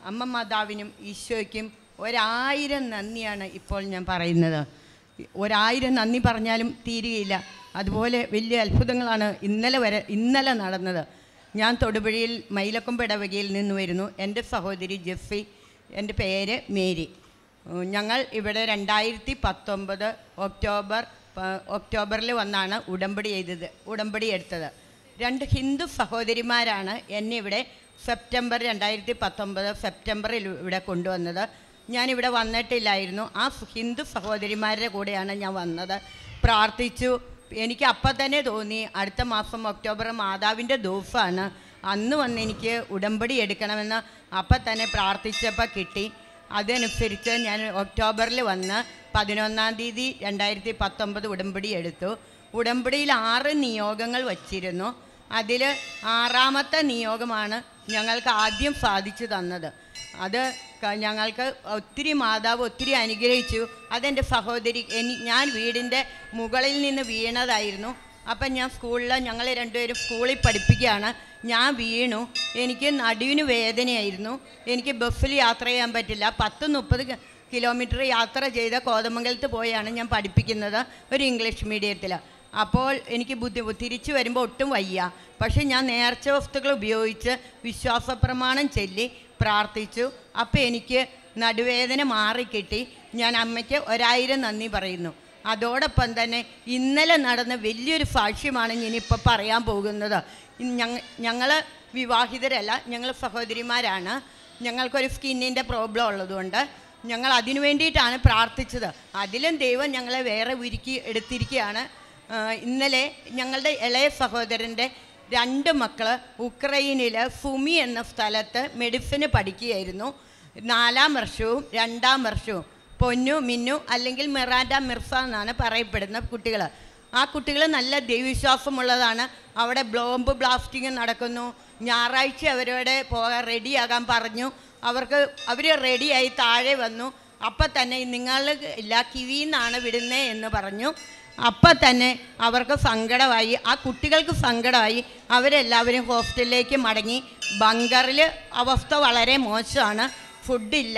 അമ്മ മാതാവിനും ഈശോയ്ക്കും ഒരായിരം നന്ദിയാണ് ഇപ്പോൾ ഞാൻ പറയുന്നത് ഒരായിരം നന്ദി പറഞ്ഞാലും തീരുകയില്ല അതുപോലെ വലിയ അത്ഭുതങ്ങളാണ് ഇന്നലെ വരെ ഇന്നലെ നടന്നത് ഞാൻ തൊടുപുഴയിൽ മൈലക്കൊമ്പ് ഇടവകയിൽ നിന്ന് വരുന്നു എൻ്റെ സഹോദരി ജെഫി എൻ്റെ പേര് മേരി ഉം, ഞങ്ങൾ ഇവിടെ രണ്ടായിരത്തി പത്തൊമ്പത് ഒക്ടോബർ പ- ഒക്ടോബറിൽ വന്നാണ് ഉടമ്പടി ചെയ്തത് ഉടമ്പടി എടുത്തത് രണ്ട് ഹിന്ദു സഹോദരിമാരാണ് എന്നെ ഇവിടെ സെപ്റ്റംബർ രണ്ടായിരത്തി പത്തൊമ്പത് സെപ്റ്റംബറിൽ ഇവിടെ കൊണ്ടുവന്നത് ഞാനിവിടെ വന്നിട്ടില്ലായിരുന്നു ആ സ് ഹിന്ദു സഹോദരിമാരുടെ കൂടെയാണ് ഞാൻ വന്നത് പ്രാർത്ഥിച്ചു എനിക്ക് അപ്പം തന്നെ തോന്നി അടുത്ത മാസം ഒക്ടോബർ മാതാവിൻ്റെ ദിവസമാണ് അന്ന് വന്ന് എനിക്ക് ഉടമ്പടി എടുക്കണമെന്ന് അപ്പം തന്നെ പ്രാർത്ഥിച്ചപ്പോൾ കിട്ടി അതനുസരിച്ച് ഞാൻ ഒക്ടോബറിൽ വന്ന് പതിനൊന്നാം തീയതി രണ്ടായിരത്തി പത്തൊമ്പത് ഉടമ്പടി എടുത്തു ഉടമ്പടിയിൽ ആറ് നിയോഗങ്ങൾ വച്ചിരുന്നു അതിൽ ആറാമത്തെ നിയോഗമാണ് ഞങ്ങൾക്ക് ആദ്യം സാധിച്ചു തന്നത് അത് ക- ഞങ്ങൾക്ക് ഒത്തിരി മാതാവ് ഒത്തിരി അനുഗ്രഹിച്ചു അതെൻ്റെ സഹോദരി എനി ഞാൻ വീടിൻ്റെ മുകളിൽ നിന്ന് വീണതായിരുന്നു അപ്പം ഞാൻ സ്കൂളിൽ ഞങ്ങൾ രണ്ടുപേരും സ്കൂളിൽ പഠിപ്പിക്കുകയാണ് ഞാൻ വീണു എനിക്ക് നടുവിന് വേദനയായിരുന്നു എനിക്ക് ബസ്സിൽ യാത്ര ചെയ്യാൻ പറ്റില്ല പത്ത് മുപ്പത് കിലോമീറ്റർ യാത്ര ചെയ്ത് കോതമംഗലത്ത് പോയാണ് ഞാൻ പഠിപ്പിക്കുന്നത് ഒരു ഇംഗ്ലീഷ് മീഡിയത്തിൽ അപ്പോൾ എനിക്ക് ബുദ്ധിമുട്ട് തിരിച്ചു വരുമ്പോൾ ഒട്ടും വയ്യ പക്ഷേ ഞാൻ നേർച്ച വസ്തുക്കൾ ഉപയോഗിച്ച് വിശ്വാസപ്രമാണം ചൊല്ലി പ്രാർത്ഥിച്ചു അപ്പോൾ എനിക്ക് നടുവേദന മാറിക്കിട്ടി ഞാൻ അമ്മയ്ക്ക് ഒരായിരം നന്ദി പറയുന്നു അതോടൊപ്പം തന്നെ ഇന്നലെ നടന്ന വലിയൊരു സാക്ഷ്യമാണ് ഞാനിപ്പോൾ പറയാൻ പോകുന്നത് ഞങ്ങൾ ഞങ്ങൾ വിവാഹിതരല്ല ഞങ്ങൾ സഹോദരിമാരാണ് ഞങ്ങൾക്കൊരു സ്കിന്നിൻ്റെ പ്രോബ്ലം ഉള്ളതുകൊണ്ട് ഞങ്ങൾ അതിനു വേണ്ടിയിട്ടാണ് പ്രാർത്ഥിച്ചത് അതിലും ദൈവം ഞങ്ങളെ വേറെ ഉരുക്കി എടുത്തിരിക്കുകയാണ് ആ, ഇന്നലെ ഞങ്ങളുടെ ഇളയ സഹോദരൻ്റെ രണ്ട് മക്കൾ ഉക്രൈനിൽ ഫുമി എന്ന സ്ഥലത്ത് മെഡിസിന് പഠിക്കുകയായിരുന്നു നാലാം വർഷവും രണ്ടാം വർഷവും പൊന്നു മിന്നു അല്ലെങ്കിൽ മിറാൻഡ മിർസ എന്നാണ് പറയപ്പെടുന്ന കുട്ടികൾ ആ കുട്ടികൾ നല്ല ദൈവവിശ്വാസമുള്ളതാണ് അവിടെ ബോംബ് ബ്ലാസ്റ്റിംഗ് നടക്കുന്നു ഞായറാഴ്ച അവരോട് പോകാൻ റെഡിയാകാൻ പറഞ്ഞു അവർക്ക് അവർ റെഡിയായി താഴെ വന്നു അപ്പം തന്നെ നിങ്ങൾ ഇല്ല കിവിന്നാണ് വിടുന്നേ എന്ന് പറഞ്ഞു അപ്പം തന്നെ അവർക്ക് സങ്കടമായി ആ കുട്ടികൾക്ക് സങ്കടമായി അവരെല്ലാവരും ഹോസ്റ്റലിലേക്ക് മടങ്ങി ബങ്കറിൽ അവസ്ഥ വളരെ മോശമാണ് ഫുഡില്ല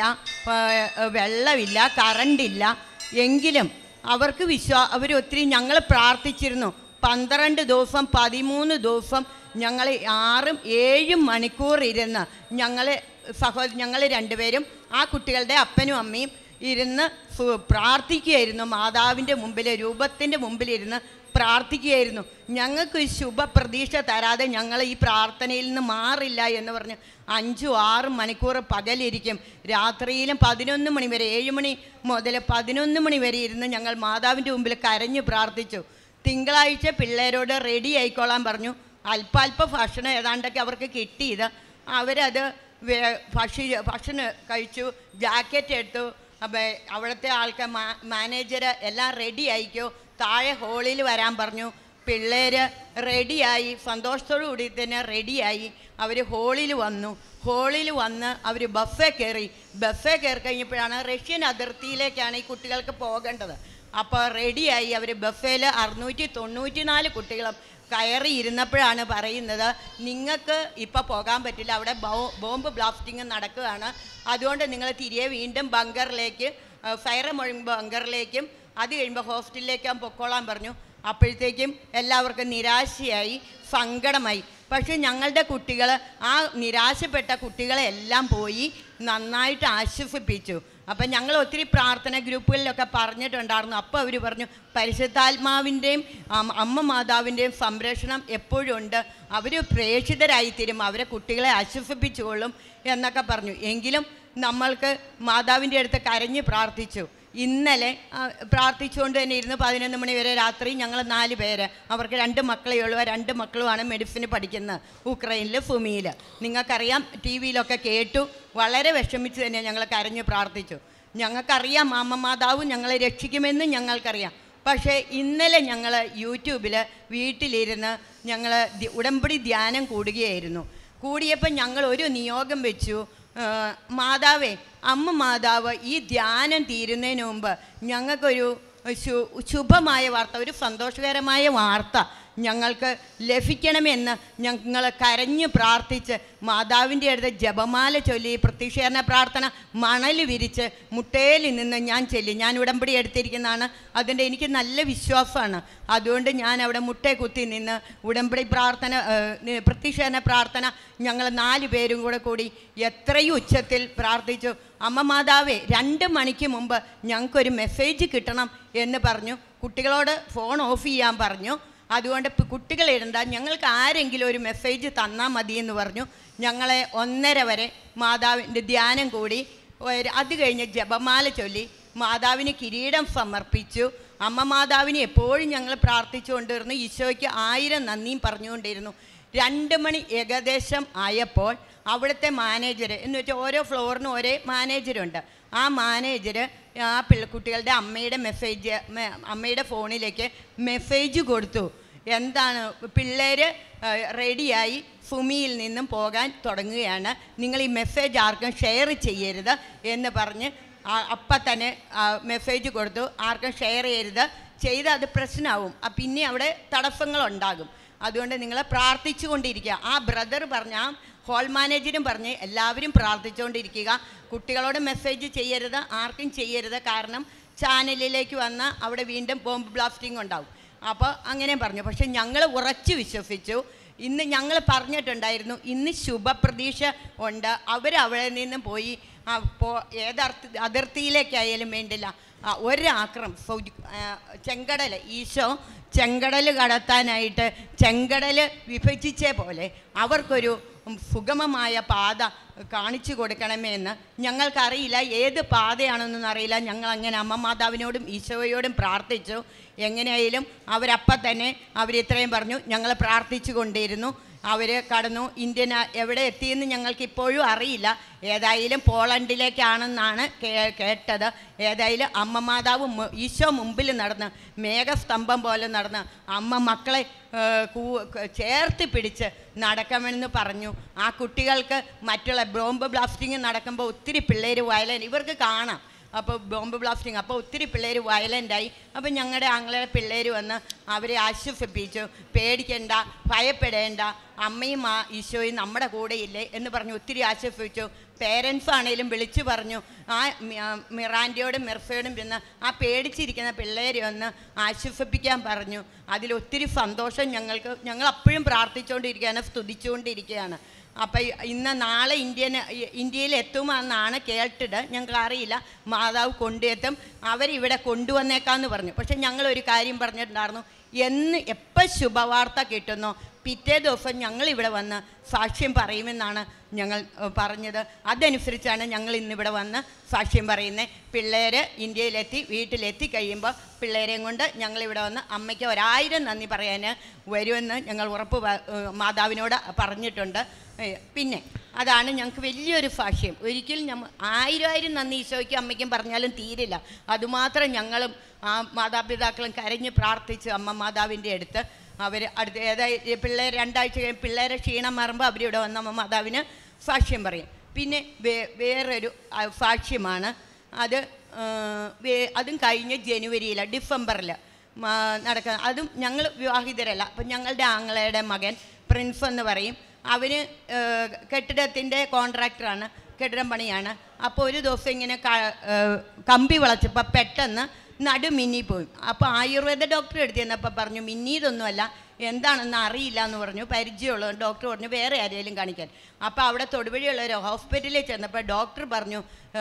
ആ, വെള്ളമില്ല കറണ്ടില്ല എങ്കിലും അവർക്ക് വിശ്വാ അവർ ഒത്തിരി ഞങ്ങൾ പ്രാർത്ഥിച്ചിരുന്നു പന്ത്രണ്ട് ദിവസം പതിമൂന്ന് ദിവസം ഞങ്ങൾ ആറും ഏഴും മണിക്കൂർ ഇരുന്ന് ഞങ്ങൾ സഹോദര ഞങ്ങൾ രണ്ടുപേരും ആ കുട്ടികളുടെ അപ്പനും അമ്മയും ഇരുന്ന് സു- പ്രാർത്ഥിക്കുകയായിരുന്നു മാതാവിൻ്റെ മുമ്പിൽ രൂപത്തിൻ്റെ മുമ്പിലിരുന്ന് പ്രാർത്ഥിക്കുകയായിരുന്നു ഞങ്ങൾക്ക് ഒരു ശുഭ പ്രതീക്ഷ തരാതെ ഞങ്ങൾ ഈ പ്രാർത്ഥനയിൽ നിന്ന് മാറില്ല എന്ന് പറഞ്ഞ് അഞ്ചും ആറും മണിക്കൂർ പകലിരിക്കും രാത്രിയിലും പതിനൊന്ന് മണി വരെ ഏഴ് മണി മുതൽ പതിനൊന്ന് മണി വരെ ഇരുന്ന് ഞങ്ങൾ മാതാവിൻ്റെ മുമ്പിൽ കരഞ്ഞു പ്രാർത്ഥിച്ചു തിങ്കളാഴ്ച പിള്ളേരോട് റെഡി ആയിക്കോളാൻ പറഞ്ഞു അല്പാൽപ ഭക്ഷണം ഏതാണ്ടൊക്കെ അവർക്ക് കിട്ടിയത് അവരത് വേ- ഭക്ഷി ഭക്ഷണം കഴിച്ചു ജാക്കറ്റ് എടുത്തു അപ്പോൾ അവിടുത്തെ ആൾക്കാർ മാ മാനേജർ എല്ലാം റെഡി ആയിക്കോ താഴെ ഹോളിൽ വരാൻ പറഞ്ഞു പിള്ളേർ റെഡിയായി സന്തോഷത്തോടു കൂടി തന്നെ റെഡിയായി അവർ ഹോളിൽ വന്നു ഹോളിൽ വന്ന് അവർ ബഫേ കയറി ബഫേ കയറി കഴിഞ്ഞപ്പോഴാണ് റഷ്യൻ അതിർത്തിയിലേക്കാണ് ഈ കുട്ടികൾക്ക് പോകേണ്ടത് അപ്പോൾ റെഡിയായി അവർ ബഫേയിൽ അറുന്നൂറ്റി തൊണ്ണൂറ്റി നാല് കുട്ടികളും കയറി ഇരുന്നപ്പോഴാണ് പറയുന്നത് നിങ്ങൾക്ക് ഇപ്പോൾ പോകാൻ പറ്റില്ല അവിടെ ബോ- ബോംബ് ബ്ലാസ്റ്റിംഗ് നടക്കുകയാണ് അതുകൊണ്ട് നിങ്ങൾ തിരികെ വീണ്ടും ബങ്കറിലേക്ക് ഫയർ മൊഴിങ് ബങ്കറിലേക്കും അത് കഴിയുമ്പോൾ ഹോസ്റ്റലിലേക്കും പൊക്കോളാൻ പറഞ്ഞു അപ്പോഴത്തേക്കും എല്ലാവർക്കും നിരാശയായി സങ്കടമായി പക്ഷേ ഞങ്ങളുടെ കുട്ടികൾ ആ നിരാശപ്പെട്ട കുട്ടികളെ എല്ലാം പോയി നന്നായിട്ട് ആശ്വസിപ്പിച്ചു അപ്പം ഞങ്ങൾ ഒത്തിരി പ്രാർത്ഥന ഗ്രൂപ്പുകളിലൊക്കെ പറഞ്ഞിട്ടുണ്ടായിരുന്നു അപ്പോൾ അവർ പറഞ്ഞു പരിശുദ്ധാത്മാവിൻ്റെയും അം- അമ്മ മാതാവിൻ്റെയും സംരക്ഷണം എപ്പോഴും ഉണ്ട് അവർ പ്രേക്ഷിതരായി തീരും അവരെ കുട്ടികളെ ആശ്വസിപ്പിച്ചുകൊള്ളും എന്നൊക്കെ പറഞ്ഞു എങ്കിലും നമ്മൾക്ക് മാതാവിൻ്റെ അടുത്ത് കരഞ്ഞ് പ്രാർത്ഥിച്ചു ഇന്നലെ ആ, പ്രാർത്ഥിച്ചുകൊണ്ട് തന്നെ ഇരുന്ന് പതിനൊന്ന് മണി വരെ രാത്രി ഞങ്ങൾ നാല് പേര് അവർക്ക് രണ്ട് മക്കളേ ഉള്ളൂ ആ രണ്ട് മക്കളുമാണ് മെഡിസിന് പഠിക്കുന്നത് ഉക്രൈനിൽ ഫുമിയിൽ നിങ്ങൾക്കറിയാം ടി വിയിലൊക്കെ കേട്ടു വളരെ വിഷമിച്ച് തന്നെ ഞങ്ങൾ കരഞ്ഞ് പ്രാർത്ഥിച്ചു ഞങ്ങൾക്കറിയാം അമ്മ മാതാവ് ഞങ്ങളെ രക്ഷിക്കുമെന്ന് ഞങ്ങൾക്കറിയാം പക്ഷേ ഇന്നലെ ഞങ്ങൾ യൂട്യൂബിൽ വീട്ടിലിരുന്ന് ഞങ്ങൾ ഉടമ്പടി ധ്യാനം കൂടുകയായിരുന്നു കൂടിയപ്പോൾ ഞങ്ങൾ ഒരു നിയോഗം വെച്ചു ആ, മാതാവേ അമ്മ മാതാവ് ഈ ധ്യാനം തീരുന്നതിന് മുമ്പ് ഞങ്ങൾക്കൊരു ശു ശുഭമായ വാർത്ത ഒരു സന്തോഷകരമായ വാർത്ത ഞങ്ങൾക്ക് ലഭിക്കണമെന്ന് ഞങ്ങൾ കരഞ്ഞ് പ്രാർത്ഥിച്ച് മാതാവിൻ്റെ അടുത്ത് ജപമാല ചൊല്ലി പ്രത്യക്ഷീകരണ പ്രാർത്ഥന മണൽ വിരിച്ച് മുട്ടയിൽ നിന്ന് ഞാൻ ചൊല്ലി ഞാൻ ഉടമ്പടി എടുത്തിരിക്കുന്നതാണ് അതിൻ്റെ എനിക്ക് നല്ല വിശ്വാസമാണ് അതുകൊണ്ട് ഞാൻ അവിടെ മുട്ടയെ കുത്തി നിന്ന് ഉടമ്പടി പ്രാർത്ഥന ഏഹ്, പ്രത്യക്ഷീകരണ പ്രാർത്ഥന ഞങ്ങൾ നാല് പേരും കൂടെ കൂടി എത്രയും ഉച്ചത്തിൽ പ്രാർത്ഥിച്ചു അമ്മ മാതാവേ രണ്ട് മണിക്ക് മുമ്പ് ഞങ്ങൾക്കൊരു മെസ്സേജ് കിട്ടണം എന്ന് പറഞ്ഞു കുട്ടികളോട് ഫോൺ ഓഫ് ചെയ്യാൻ പറഞ്ഞു അതുകൊണ്ട് ഇപ്പം കുട്ടികൾ ഇടണ്ട ഞങ്ങൾക്ക് ആരെങ്കിലും ഒരു മെസ്സേജ് തന്നാൽ മതി എന്ന് പറഞ്ഞു ഞങ്ങളെ ഒന്നര വരെ മാതാവിൻ്റെ ധ്യാനം കൂടി ഒരു- അത് കഴിഞ്ഞ് ജപമാല ചൊല്ലി മാതാവിന് കിരീടം സമർപ്പിച്ചു അമ്മ മാതാവിനെ എപ്പോഴും ഞങ്ങൾ പ്രാർത്ഥിച്ചുകൊണ്ടിരുന്നു ഈശോയ്ക്ക് ആയിരം നന്ദിയും പറഞ്ഞുകൊണ്ടിരുന്നു രണ്ട് മണി ഏകദേശം ആയപ്പോൾ അവിടുത്തെ മാനേജർ എന്ന് വെച്ചാൽ ഓരോ ഫ്ലോറിനും ഒരേ മാനേജറുണ്ട് ആ മാനേജർ ആ പിള്ള കുട്ടികളുടെ അമ്മയുടെ മെസ്സേജ് അമ്മയുടെ ഫോണിലേക്ക് മെസ്സേജ് കൊടുത്തു എന്താണ് പിള്ളേർ റെഡിയായി സുമിയിൽ നിന്നും പോകാൻ തുടങ്ങുകയാണ് നിങ്ങൾ ഈ മെസ്സേജ് ആർക്കും ഷെയർ ചെയ്യരുത് എന്ന് പറഞ്ഞ് ആ- അപ്പം തന്നെ മെസ്സേജ് കൊടുത്തു ആർക്കും ഷെയർ ചെയ്യരുത് ചെയ്ത് അത് പ്രശ്നമാവും ആ പിന്നെ അവിടെ തടസ്സങ്ങളുണ്ടാകും അതുകൊണ്ട് നിങ്ങൾ പ്രാർത്ഥിച്ചു കൊണ്ടിരിക്കുക ആ ബ്രദർ പറഞ്ഞ ആ ഹോൾ മാനേജരും പറഞ്ഞ് എല്ലാവരും പ്രാർത്ഥിച്ചുകൊണ്ടിരിക്കുക കുട്ടികളോട് മെസ്സേജ് ചെയ്യരുത് ആർക്കും ചെയ്യരുത് കാരണം ചാനലിലേക്ക് വന്ന് അവിടെ വീണ്ടും ബോംബ് ബ്ലാസ്റ്റിംഗ് ഉണ്ടാവും അപ്പോൾ അങ്ങനെ പറഞ്ഞു പക്ഷെ ഞങ്ങൾ ഉറച്ചു വിശ്വസിച്ചു ഇന്ന് ഞങ്ങൾ പറഞ്ഞിട്ടുണ്ടായിരുന്നു ഇന്ന് ശുഭപ്രതീക്ഷ ഉണ്ട് അവർ അവിടെ നിന്നും പോയി ആ, പോ ഏതർത്ഥ അതിർത്തിയിലേക്കായാലും വേണ്ടില്ല ആ, ഒരാക്രം സൗജി ആ, ചെങ്കടൽ ഈശോ ചെങ്കടൽ കടത്താനായിട്ട് ചെങ്കടൽ വിഭജിച്ചേ പോലെ അവർക്കൊരു സുഗമമായ പാത കാണിച്ചു കൊടുക്കണമേ എന്ന് ഞങ്ങൾക്കറിയില്ല ഏത് പാതയാണെന്നൊന്നും അറിയില്ല ഞങ്ങൾ അങ്ങനെ അമ്മ മാതാവിനോടും ഈശോയോടും പ്രാർത്ഥിച്ചു എങ്ങനെയായാലും അവരപ്പം തന്നെ അവരിത്രയും പറഞ്ഞു ഞങ്ങൾ പ്രാർത്ഥിച്ചു കൊണ്ടിരുന്നു അവർ കടന്നു ഇന്ത്യൻ ആ- എവിടെ എത്തിയെന്ന് ഞങ്ങൾക്ക് ഇപ്പോഴും അറിയില്ല ഏതായാലും പോളണ്ടിലേക്കാണെന്നാണ് കേ- കേട്ടത് ഏതായാലും അമ്മ മാതാവ് മു- ഈശോ മുമ്പിൽ നടന്ന് മേഘസ്തംഭം പോലെ നടന്ന് അമ്മ മക്കളെ ഏ, കൂ- ക- ചേർത്ത് പിടിച്ച് നടക്കണമെന്ന് പറഞ്ഞു ആ കുട്ടികൾക്ക് മറ്റുള്ള ബോംബ് ബ്ലാസ്റ്റിങ് നടക്കുമ്പോൾ ഒത്തിരി പിള്ളേർ വയലൻ്റ് ഇവർക്ക് കാണാം അപ്പോൾ ബോംബ് ബ്ലാസ്റ്റിങ് അപ്പോൾ ഒത്തിരി പിള്ളേർ വയലൻ്റായി അപ്പോൾ ഞങ്ങളുടെ ആങ്ങളെ പിള്ളേർ വന്ന് അവരെ ആശ്വസിപ്പിച്ചു പേടിക്കണ്ട ഭയപ്പെടേണ്ട അമ്മയും ആ ഈശോയും നമ്മുടെ കൂടെയില്ലേ എന്ന് പറഞ്ഞ് ഒത്തിരി ആശ്വസിപ്പിച്ചു പേരൻസ് ആണേലും വിളിച്ചു പറഞ്ഞു ആ മി- ആ മിറാൻഡയോടും മിർഫയോടും പിന്നെ ആ പേടിച്ചിരിക്കുന്ന പിള്ളേരെ ഒന്ന് ആശ്വസിപ്പിക്കാൻ പറഞ്ഞു അതിൽ ഒത്തിരി സന്തോഷം ഞങ്ങൾക്ക് ഞങ്ങൾ അപ്പോഴും പ്രാർത്ഥിച്ചുകൊണ്ടിരിക്കുകയാണ് സ്തുതിച്ചുകൊണ്ടിരിക്കുകയാണ് അപ്പം ഇന്ന് നാളെ ഇന്ത്യൻ ഇന്ത്യയിൽ എത്തുമെന്നാണ് കേട്ടിട്ട് ഞങ്ങൾക്ക് അറിയില്ല മാതാവ് കൊണ്ടുവെത്തും അവരിവിടെ കൊണ്ടുവന്നേക്കാന്ന് പറഞ്ഞു പക്ഷെ ഞങ്ങൾ ഒരു കാര്യം പറഞ്ഞിട്ടുണ്ടായിരുന്നു എന്ന് എപ്പോൾ ശുഭവാർത്ത കിട്ടുന്നോ പിറ്റേ ദിവസം ഞങ്ങൾ ഇവിടെ വന്ന് സാക്ഷ്യം പറയുമെന്നാണ് ഞങ്ങൾ ഏഹ്, പറഞ്ഞത് അതനുസരിച്ചാണ് ഞങ്ങൾ ഇന്നിവിടെ വന്ന് സാക്ഷ്യം പറയുന്നത് പിള്ളേർ ഇന്ത്യയിലെത്തി വീട്ടിലെത്തി കഴിയുമ്പോൾ പിള്ളേരെയും കൊണ്ട് ഞങ്ങളിവിടെ വന്ന് അമ്മയ്ക്ക് ഒരായിരം നന്ദി പറയാൻ വരുമെന്ന് ഞങ്ങൾ ഉറപ്പ് പ- ഏഹ്, മാതാവിനോട് പറഞ്ഞിട്ടുണ്ട് ഏഹ്, പിന്നെ അതാണ് ഞങ്ങൾക്ക് വലിയൊരു സാക്ഷ്യം ഒരിക്കലും ഞമ്മ ആയിരം ആയിരം നന്ദി ഈശോയ്ക്കും അമ്മയ്ക്കും പറഞ്ഞാലും തീരില്ല അതുമാത്രം ഞങ്ങളും ആ മാതാപിതാക്കളും കരഞ്ഞ് പ്രാർത്ഥിച്ച് അമ്മ മാതാവിൻ്റെ അടുത്ത് അവർ അടുത്ത് ഏതായത് പിള്ളേർ രണ്ടാഴ്ച കഴിയും പിള്ളേരെ ക്ഷീണം മാറുമ്പോൾ അവരിവിടെ വന്ന അമ്മ മാതാവിന് സാക്ഷ്യം പറയും പിന്നെ വേ വേറൊരു ആ, സാക്ഷ്യമാണ് അത് ആ, വേ- അതും കഴിഞ്ഞ് ജനുവരിയിൽ ഡിസംബറിൽ നടക്കുക അതും ഞങ്ങൾ വിവാഹിതരല്ല അപ്പം ഞങ്ങളുടെ ആങ്ങളയുടെ മകൻ പ്രിൻസ് എന്ന് പറയും അവന് ഏഹ്, കെട്ടിടത്തിൻ്റെ കോൺട്രാക്ടറാണ് കെട്ടിടം പണിയാണ് അപ്പോൾ ഒരു ദിവസം ഇങ്ങനെ ക- ഏഹ്, കമ്പി വളച്ചപ്പോൾ പെട്ടെന്ന് നടു മിന്നി പോയി അപ്പോൾ ആയുർവേദ ഡോക്ടറെ എടുത്ത് ചെന്നപ്പോൾ പറഞ്ഞു മിന്നിയതൊന്നുമല്ല എന്താണെന്ന് അറിയില്ല എന്ന് പറഞ്ഞു പരിചയമുള്ള ഡോക്ടർ പറഞ്ഞു വേറെ ആരെങ്കിലും കാണിക്കാൻ അപ്പോൾ അവിടെ തൊടുവഴിയുള്ള ഒരു ഹോസ്പിറ്റലിൽ ചെന്നപ്പോൾ ഡോക്ടർ പറഞ്ഞു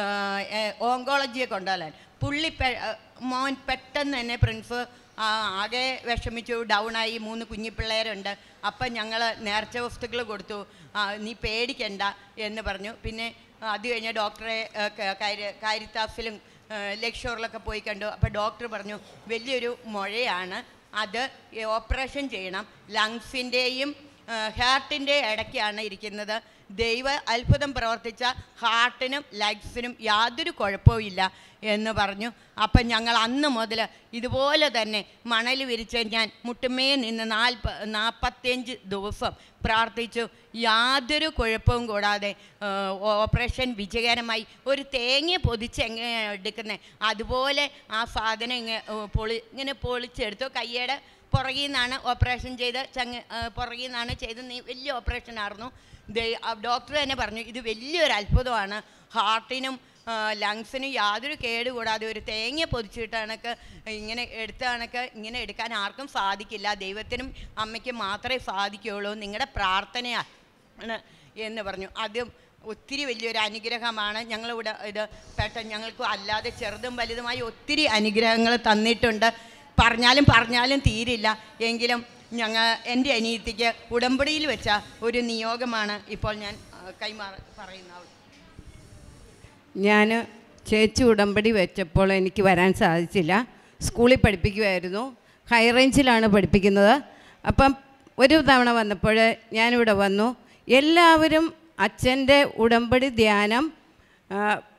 ഓങ്കോളജിയെ കൊണ്ടുവരാൻ പുള്ളി പെ- ഏഹ്, മോൻ പെട്ടെന്ന് തന്നെ പ്രിൻസ് ആ, ആകെ വിഷമിച്ചു ഡൗണായി മൂന്ന് കുഞ്ഞു പിള്ളേരുണ്ട് അപ്പം ഞങ്ങൾ നേർച്ച വസ്തുക്കൾ കൊടുത്തു ആ, നീ പേടിക്കണ്ട എന്ന് പറഞ്ഞു പിന്നെ ആ, അത് കഴിഞ്ഞ് ഡോക്ടറെ ആ, ക- കാരി കാരിത്താസിലും ലക്ഷോറിലൊക്കെ പോയി കണ്ടു അപ്പോൾ ഡോക്ടർ പറഞ്ഞു വലിയൊരു മുഴയാണ് അത് ഓപ്പറേഷൻ ചെയ്യണം ലങ്സിൻ്റെയും ഹാർട്ടിൻ്റെ ഇടയ്ക്കാണ് ഇരിക്കുന്നത് ദൈവ അത്ഭുതം പ്രവർത്തിച്ച ഹാർട്ടിനും ലങ്സിനും യാതൊരു കുഴപ്പവുമില്ല എന്ന് പറഞ്ഞു അപ്പം ഞങ്ങൾ അന്ന് മുതൽ ഇതുപോലെ തന്നെ മണൽ വിരിച്ച് ഞാൻ മുട്ടുമേ നിന്ന് നാൽപ്പ നാൽപ്പത്തിയഞ്ച് ദിവസം പ്രാർത്ഥിച്ചു യാതൊരു കുഴപ്പവും കൂടാതെ ആ, ഓപ്പറേഷൻ വിജയകരമായി ഒരു തേങ്ങ പൊതിച്ച് എങ്ങനെയാണ് എടുക്കുന്നത് അതുപോലെ ആ സാധനം ഇങ്ങനെ പൊളി ഇങ്ങനെ പൊളിച്ചെടുത്തു കയ്യുടെ പുറകിൽ നിന്നാണ് ഓപ്പറേഷൻ ചെയ്ത് ചങ്ങ ആ, പുറകിൽ നിന്നാണ് ചെയ്ത് നീ വലിയ ഓപ്പറേഷൻ ആയിരുന്നു ദേ- ആ ഡോക്ടർ തന്നെ പറഞ്ഞു ഇത് വലിയൊരു അത്ഭുതമാണ് ഹാർട്ടിനും ലങ്സിനും യാതൊരു കേടുകൂടാതെ ഒരു തേങ്ങ പൊതിച്ചിട്ട് കണക്ക് ഇങ്ങനെ എടുത്ത കണക്ക് ഇങ്ങനെ എടുക്കാൻ ആർക്കും സാധിക്കില്ല ദൈവത്തിനും അമ്മയ്ക്കും മാത്രമേ സാധിക്കുകയുള്ളൂ നിങ്ങളുടെ പ്രാർത്ഥനയാണ് എന്ന് പറഞ്ഞു അത് ഒത്തിരി വലിയൊരു അനുഗ്രഹമാണ് ഞങ്ങളിവിടെ ഇത് പെട്ടെന്ന് ഞങ്ങൾക്ക് അല്ലാതെ ചെറുതും വലുതുമായി ഒത്തിരി അനുഗ്രഹങ്ങൾ തന്നിട്ടുണ്ട് പറഞ്ഞാലും പറഞ്ഞാലും തീരില്ല എങ്കിലും ഞങ്ങൾ എൻ്റെ അനിയത്തിക്ക് ഉടമ്പടിയിൽ വെച്ച ഒരു നിയോഗമാണ് ഇപ്പോൾ ഞാൻ ആ, കൈമാറ പറയുന്നത് ഞാൻ ചേച്ചി ഉടമ്പടി വെച്ചപ്പോൾ എനിക്ക് വരാൻ സാധിച്ചില്ല സ്കൂളിൽ പഠിപ്പിക്കുമായിരുന്നു ഹൈ റേഞ്ചിലാണ് പഠിപ്പിക്കുന്നത് അപ്പം ഒരു തവണ വന്നപ്പോൾ ഞാനിവിടെ വന്നു എല്ലാവരും അച്ഛൻ്റെ ഉടമ്പടി ധ്യാനം ആ,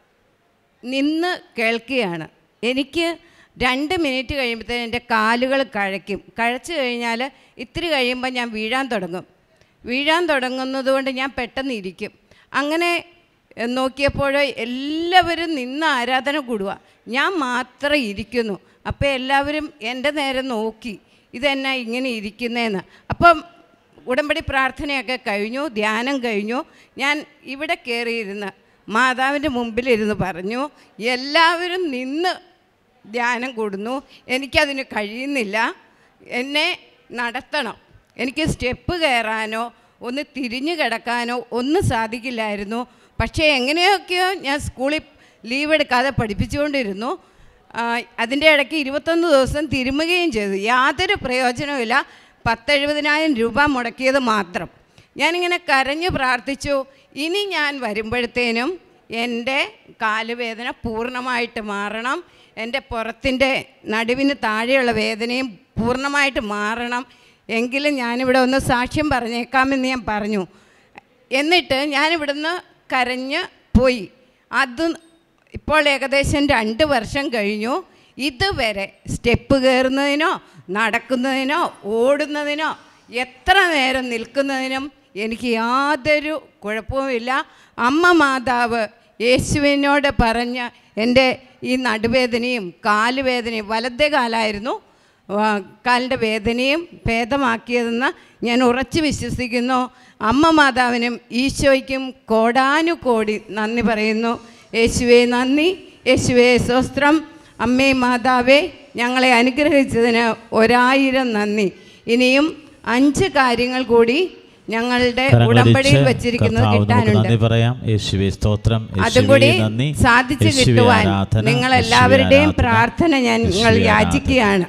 നിന്ന് കേൾക്കുകയാണ് എനിക്ക് രണ്ട് മിനിറ്റ് കഴിയുമ്പോഴത്തേന് എൻ്റെ കാലുകൾ കഴയ്ക്കും കഴച്ച് കഴിഞ്ഞാൽ ഇത്തിരി കഴിയുമ്പോൾ ഞാൻ വീഴാൻ തുടങ്ങും വീഴാൻ തുടങ്ങുന്നത് കൊണ്ട് ഞാൻ പെട്ടെന്ന് ഇരിക്കും അങ്ങനെ എഹ്, നോക്കിയപ്പോൾ എല്ലാവരും നിന്ന് ആരാധന കൂടുക ഞാൻ മാത്രം ഇരിക്കുന്നു അപ്പോൾ എല്ലാവരും എൻ്റെ നേരെ നോക്കി ഇതെന്നാ ഇങ്ങനെ ഇരിക്കുന്നതെന്ന് അപ്പം ഉടമ്പടി പ്രാർത്ഥനയൊക്കെ കഴിഞ്ഞു ധ്യാനം കഴിഞ്ഞു ഞാൻ ഇവിടെ കയറിയിരുന്ന് മാതാവിൻ്റെ മുമ്പിലിരുന്ന് പറഞ്ഞു എല്ലാവരും നിന്ന് ധ്യാനം കൂടുന്നു എനിക്കതിന് കഴിയുന്നില്ല എന്നെ നടത്തണം എനിക്ക് സ്റ്റെപ്പ് കയറാനോ ഒന്ന് തിരിഞ്ഞു കിടക്കാനോ ഒന്നും സാധിക്കില്ലായിരുന്നു പക്ഷേ എങ്ങനെയൊക്കെയോ ഞാൻ സ്കൂളിൽ ലീവ് എടുക്കാതെ പഠിപ്പിച്ചുകൊണ്ടിരുന്നു ആ, അതിൻ്റെ ഇടയ്ക്ക് ഇരുപത്തൊന്ന് ദിവസം തിരുമുകയും ചെയ്തു യാതൊരു പ്രയോജനവുമില്ല പത്തെഴുപതിനായിരം രൂപ മുടക്കിയത് മാത്രം ഞാനിങ്ങനെ കരഞ്ഞു പ്രാർത്ഥിച്ചു ഇനി ഞാൻ വരുമ്പോഴത്തേനും എൻ്റെ കാലുവേദന പൂർണ്ണമായിട്ട് മാറണം എൻ്റെ പുറത്തിൻ്റെ നടുവിന് താഴെയുള്ള വേദനയും പൂർണ്ണമായിട്ട് മാറണം എങ്കിലും ഞാനിവിടെ ഒന്ന് സാക്ഷ്യം പറഞ്ഞേക്കാമെന്ന് ഞാൻ പറഞ്ഞു എന്നിട്ട് ഞാനിവിടുന്ന് കരഞ്ഞ് പോയി അത് ഇപ്പോൾ ഏകദേശം രണ്ട് വർഷം കഴിഞ്ഞു ഇതുവരെ സ്റ്റെപ്പ് കയറുന്നതിനോ നടക്കുന്നതിനോ ഓടുന്നതിനോ എത്ര നേരം നിൽക്കുന്നതിനും എനിക്ക് യാതൊരു കുഴപ്പവുമില്ല അമ്മ മാതാവ് യേശുവിനോട് പറഞ്ഞ എൻ്റെ ഈ നടുവേദനയും കാലുവേദനയും വലത്തെ കാലായിരുന്നു ആ, കാലിൻ്റെ വേദനയും ഭേദമാക്കിയതെന്ന് ഞാൻ ഉറച്ചു വിശ്വസിക്കുന്നു അമ്മ മാതാവിനും ഈശോയ്ക്കും കോടാനുകോടി നന്ദി പറയുന്നു യേശുവേ നന്ദി യേശുവേ സ്വസ്ത്രം അമ്മേ മാതാവേ ഞങ്ങളെ അനുഗ്രഹിച്ചതിന് ഒരായിരം നന്ദി ഇനിയും അഞ്ച് കാര്യങ്ങൾ കൂടി ഞങ്ങളുടെ ഉടമ്പടിയിൽ വെച്ചിരിക്കുന്നത് കർത്താവ് നമുക്ക് കിട്ടാനുണ്ട് നന്ദി പറയാം യേശുവേ സ്തോത്രം അതും കൂടി യേശുവേ നന്ദി സാധിച്ചു യേശുവേ കിട്ടുവാൻ ആരാധന, നിങ്ങൾ യേശുവേ എല്ലാവരുടെയും ആരാധന, പ്രാർത്ഥന ഞാൻ നിങ്ങൾ യേശുവേ ആരാധന. യാചിക്കുകയാണ്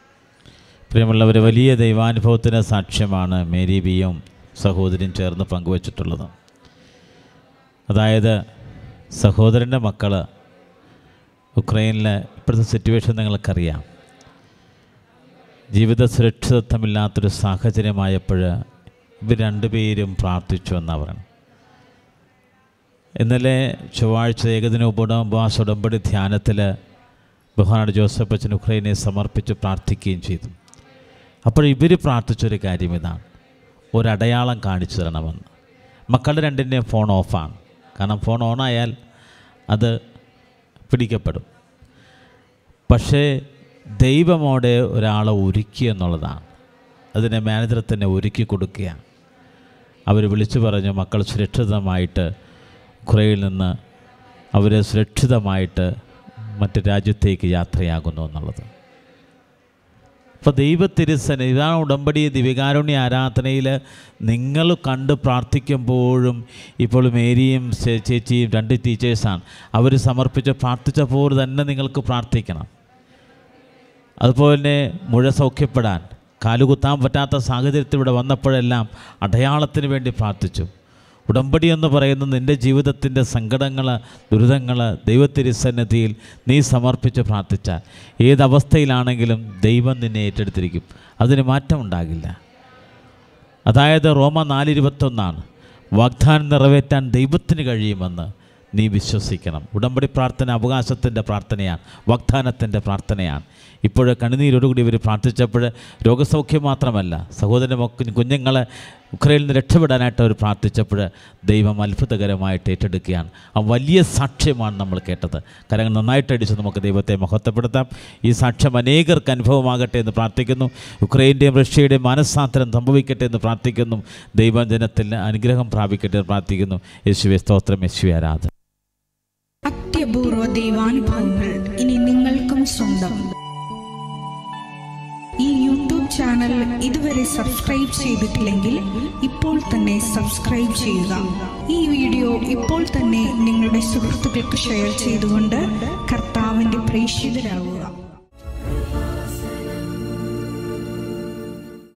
പ്രിയമുള്ളവർ വലിയ ദൈവാനുഭവത്തിന് സാക്ഷ്യമാണ് മേരി ബിയും സഹോദരിയും ചേർന്ന് പങ്കുവച്ചിട്ടുള്ളത് അതായത് സഹോദരൻ്റെ മക്കൾ ഉക്രൈനിലെ ഇപ്പോഴത്തെ സിറ്റുവേഷൻ നിങ്ങൾക്കറിയാം ജീവിത സുരക്ഷിതത്വമില്ലാത്തൊരു സാഹചര്യമായപ്പോൾ ഇവർ രണ്ടുപേരും പ്രാർത്ഥിച്ചു എന്നാണ് പറയുന്നത് ഇന്നലെ ചൊവ്വാഴ്ച ഏകദിന ഉപവാസ ഉടമ്പടി ധ്യാനത്തിൽ ബഹുമാനാട് ജോസഫ് അച്ഛൻ ഉക്രൈനെ സമർപ്പിച്ച് പ്രാർത്ഥിക്കുകയും ചെയ്തു അപ്പോൾ ഇവർ പ്രാർത്ഥിച്ചൊരു കാര്യം ഇതാണ് ഒരടയാളം കാണിച്ചു തരണമെന്ന് മക്കളുടെ രണ്ടിൻ്റെയും ഫോൺ ഓഫാണ് കാരണം ഫോൺ ഓണായാൽ അത് പിടിക്കപ്പെടും പക്ഷേ ദൈവമോടെ ഒരാളെ ഒരുക്കി എന്നുള്ളതാണ് അതിനെ മാനേജർ തന്നെ ഒരുക്കി കൊടുക്കുകയാണ് അവർ വിളിച്ചു പറഞ്ഞു മക്കൾ സുരക്ഷിതമായിട്ട് ഖുറയിൽ നിന്ന് അവർ സുരക്ഷിതമായിട്ട് മറ്റ് രാജ്യത്തേക്ക് യാത്രയാകുന്നു എന്നുള്ളത് അപ്പോൾ ദൈവത്തിരുസന ഇതാണ് ഉടമ്പടി ദിവ്യകാരുണ്യ ആരാധനയിൽ നിങ്ങൾ കണ്ട് പ്രാർത്ഥിക്കുമ്പോഴും ഇപ്പോൾ മേരിയും ചേ- ചേച്ചിയും രണ്ട് ടീച്ചേഴ്സാണ് അവർ സമർപ്പിച്ച് പ്രാർത്ഥിച്ച പോലെ തന്നെ നിങ്ങൾക്ക് പ്രാർത്ഥിക്കണം അതുപോലെ തന്നെ മുഴ സൗഖ്യപ്പെടാൻ കാലുകുത്താൻ പറ്റാത്ത സാഹചര്യത്തിൽ ഇവിടെ വന്നപ്പോഴെല്ലാം അടയാളത്തിന് വേണ്ടി പ്രാർത്ഥിച്ചു ഉടമ്പടി എന്ന് പറയുന്നത് നിൻ്റെ ജീവിതത്തിൻ്റെ സങ്കടങ്ങൾ ദുരിതങ്ങൾ ദൈവത്തിരുസന്നിധിയിൽ നീ സമർപ്പിച്ച് പ്രാർത്ഥിച്ചാൽ ഏതവസ്ഥയിലാണെങ്കിലും ദൈവം നിന്നെ ഏറ്റെടുത്തിരിക്കും അതിന് മാറ്റം ഉണ്ടാകില്ല അതായത് റോമ നാലിരുപത്തൊന്നാണ് വാഗ്ദാനം നിറവേറ്റാൻ ദൈവത്തിന് കഴിയുമെന്ന് നീ വിശ്വസിക്കണം ഉടമ്പടി പ്രാർത്ഥന അവകാശത്തിൻ്റെ പ്രാർത്ഥനയാണ് വാഗ്ദാനത്തിൻ്റെ പ്രാർത്ഥനയാണ് ഇപ്പോൾ കണ്ണുനീരോടുകൂടി ഇവർ പ്രാർത്ഥിച്ചപ്പോൾ രോഗസൗഖ്യം മാത്രമല്ല സഹോദരൻ്റെ മക്ക കുഞ്ഞുങ്ങളെ ഉക്രൈനിൽ നിന്ന് രക്ഷപ്പെടാനായിട്ട് അവർ പ്രാർത്ഥിച്ചപ്പോൾ ദൈവം അത്ഭുതകരമായിട്ട് ഏറ്റെടുക്കുകയാണ് ആ വലിയ സാക്ഷ്യമാണ് നമ്മൾ കേട്ടത് കരങ്ങൾ നന്നായിട്ട് അടിച്ച് നമുക്ക് ദൈവത്തെ മഹത്വപ്പെടുത്താം ഈ സാക്ഷ്യം അനേകർക്ക് അനുഭവമാകട്ടെ എന്ന് പ്രാർത്ഥിക്കുന്നു ഉക്രൈൻ്റെയും റഷ്യയുടെയും മനസ്സാന്തരം സംഭവിക്കട്ടെ എന്ന് പ്രാർത്ഥിക്കുന്നു ദൈവജനത്തിൽ അനുഗ്രഹം പ്രാപിക്കട്ടെ എന്ന് പ്രാർത്ഥിക്കുന്നു യേശുവെ സ്തോത്രം യേശുവെ ആരാധന അത്യപൂർവ ദൈവാനുഭവങ്ങൾ ഇനി നിങ്ങൾക്കും സ്വന്തം ഈ യൂട്യൂബ് ചാനൽ ഇതുവരെ സബ്സ്ക്രൈബ് ചെയ്തിട്ടില്ലെങ്കിൽ ഇപ്പോൾ തന്നെ സബ്സ്ക്രൈബ് ചെയ്യുക ഈ വീഡിയോ ഇപ്പോൾ തന്നെ നിങ്ങളുടെ സുഹൃത്തുക്കൾക്ക് ഷെയർ ചെയ്തുകൊണ്ട് കർത്താവിൻ്റെ പ്രേക്ഷിതരാകുക